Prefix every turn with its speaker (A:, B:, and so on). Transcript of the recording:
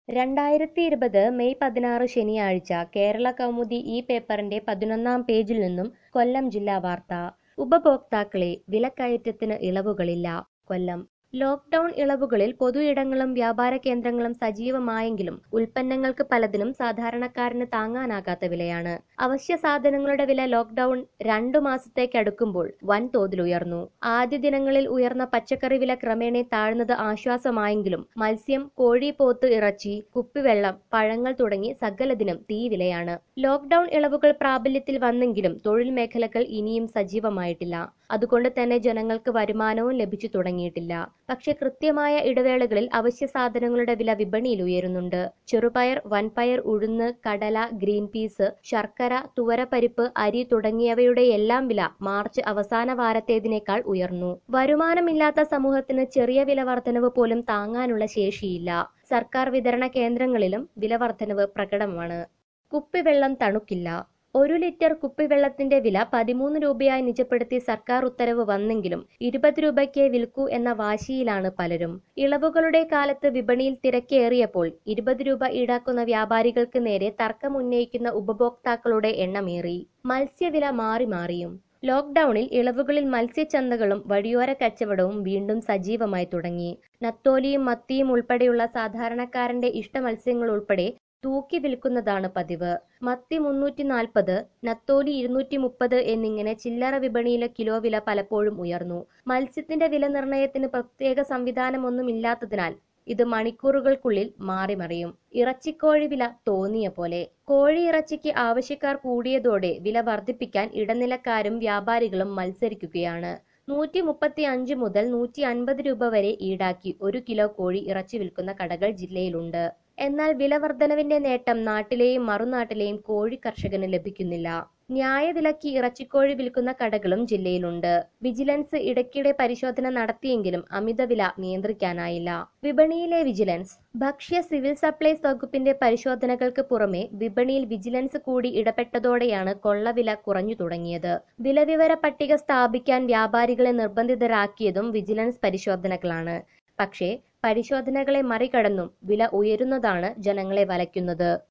A: രണ്ടായിരത്തി ഇരുപത് മെയ് പതിനാറ് ശനിയാഴ്ച കേരള കൗമുദി ഈ പേപ്പറിന്റെ പതിനൊന്നാം പേജിൽ നിന്നും കൊല്ലം ജില്ലാ വാർത്ത ഉപഭോക്താക്കളെ വിലക്കയറ്റത്തിന് ഇളവുകളില്ല കൊല്ലം ലോക്ഡൌൺ ഇളവുകളിൽ പൊതു ഇടങ്ങളും വ്യാപാര കേന്ദ്രങ്ങളും സജീവമായെങ്കിലും ഉൽപ്പന്നങ്ങൾക്ക് പലതിനും സാധാരണക്കാരന് താങ്ങാനാകാത്ത വിലയാണ് അവശ്യ സാധനങ്ങളുടെ വില ലോക്ഡൌൺ രണ്ടു മാസത്തേക്ക് അടുക്കുമ്പോൾ വൻതോതിൽ ഉയർന്നു ആദ്യ ദിനങ്ങളിൽ ഉയർന്ന പച്ചക്കറി വില ക്രമേണ താഴ്ന്നത് ആശ്വാസമായെങ്കിലും മത്സ്യം കോഴി പോത്ത് ഇറച്ചി കുപ്പിവെള്ളം പഴങ്ങൾ തുടങ്ങി സകലതിനും തീ വിലയാണ് ലോക്ഡൌൺ ഇളവുകൾ പ്രാബല്യത്തിൽ വന്നെങ്കിലും തൊഴിൽ മേഖലകൾ ഇനിയും സജീവമായിട്ടില്ല അതുകൊണ്ട് തന്നെ ജനങ്ങൾക്ക് വരുമാനവും ലഭിച്ചു തുടങ്ങിയിട്ടില്ല പക്ഷെ കൃത്യമായ ഇടവേളകളിൽ അവശ്യ സാധനങ്ങളുടെ വില വിപണിയിൽ ഉയരുന്നുണ്ട് ചെറുപയർ വൻപയർ ഉഴുന്ന് കടല ഗ്രീൻ പീസ് ശർക്കര തുവരപ്പരിപ്പ് അരി തുടങ്ങിയവയുടെ എല്ലാം വില മാർച്ച് അവസാന വാരത്തേതിനേക്കാൾ ഉയർന്നു വരുമാനമില്ലാത്ത സമൂഹത്തിന് ചെറിയ വില വർധനവ് പോലും താങ്ങാനുള്ള ശേഷിയില്ല സർക്കാർ വിതരണ കേന്ദ്രങ്ങളിലും വില വർധനവ് പ്രകടമാണ് കുപ്പിവെള്ളം തണുക്കില്ല ഒരു ലിറ്റർ കുപ്പിവെള്ളത്തിന്റെ വില പതിമൂന്ന് രൂപയായി നിജപ്പെടുത്തി സർക്കാർ ഉത്തരവ് വന്നെങ്കിലും ഇരുപത് രൂപയ്ക്ക് വിൽക്കൂ എന്ന വാശിയിലാണ് പലരും ഇളവുകളുടെ കാലത്ത് വിപണിയിൽ തിരക്കേറിയപ്പോൾ ഇരുപത് രൂപ ഈടാക്കുന്ന വ്യാപാരികൾക്ക് നേരെ തർക്കമുന്നയിക്കുന്ന ഉപഭോക്താക്കളുടെ എണ്ണമേറി മത്സ്യവില മാറി മാറിയും ലോക്ഡൌണിൽ ഇളവുകളിൽ മത്സ്യച്ചന്തകളും വഴിയോര കച്ചവടവും വീണ്ടും സജീവമായി തുടങ്ങി നത്തോലിയും മത്തിയും ഉൾപ്പെടെയുള്ള സാധാരണക്കാരന്റെ ഇഷ്ട മത്സ്യങ്ങൾ ഉൾപ്പെടെ തൂക്കി വിൽക്കുന്നതാണ് പതിവ് മത്തി മുന്നൂറ്റി നാൽപ്പത് നത്തോലി ഇരുന്നൂറ്റി മുപ്പത് എന്നിങ്ങനെ ചില്ലറ വിപണിയിലെ കിലോ വില പലപ്പോഴും ഉയർന്നു മത്സ്യത്തിന്റെ വില നിർണയത്തിന് പ്രത്യേക സംവിധാനമൊന്നും ഇല്ലാത്തതിനാൽ ഇത് മണിക്കൂറുകൾക്കുള്ളിൽ മാറിമറിയും ഇറച്ചിക്കോഴി വില തോന്നിയ പോലെ കോഴി ഇറച്ചിക്ക് ആവശ്യക്കാർ കൂടിയതോടെ വില വർദ്ധിപ്പിക്കാൻ ഇടനിലക്കാരും വ്യാപാരികളും മത്സരിക്കുകയാണ് നൂറ്റി മുപ്പത്തി അഞ്ച് മുതൽ നൂറ്റി അൻപത് രൂപ വരെ ഈടാക്കി ഒരു കിലോ കോഴി ഇറച്ചി വിൽക്കുന്ന കടകൾ ജില്ലയിലുണ്ട് എന്നാൽ വിലവർധനവിന്റെ നേട്ടം നാട്ടിലെയും മറുനാട്ടിലെയും കോഴി കർഷകന് ലഭിക്കുന്നില്ല ന്യായവിലയ്ക്ക് ഇറച്ചിക്കോഴി വിൽക്കുന്ന കടകളും ജില്ലയിലുണ്ട് വിജിലൻസ് ഇടയ്ക്കിടെ പരിശോധന നടത്തിയെങ്കിലും അമിതവില നിയന്ത്രിക്കാനായില്ല വിപണിയിലെ വിജിലൻസ് ഭക്ഷ്യ സിവിൽ സപ്ലൈസ് വകുപ്പിന്റെ പരിശോധനകൾക്ക് പുറമെ വിപണിയിൽ വിജിലൻസ് കൂടി ഇടപെട്ടതോടെയാണ് കൊള്ളവില കുറഞ്ഞു തുടങ്ങിയത് വിലവിവര പട്ടിക സ്ഥാപിക്കാൻ വ്യാപാരികളെ നിർബന്ധിതരാക്കിയതും വിജിലൻസ് പരിശോധനകളാണ് പക്ഷേ പരിശോധനകളെ മറികടന്നും വില ഉയരുന്നതാണ് ജനങ്ങളെ വലയ്ക്കുന്നത്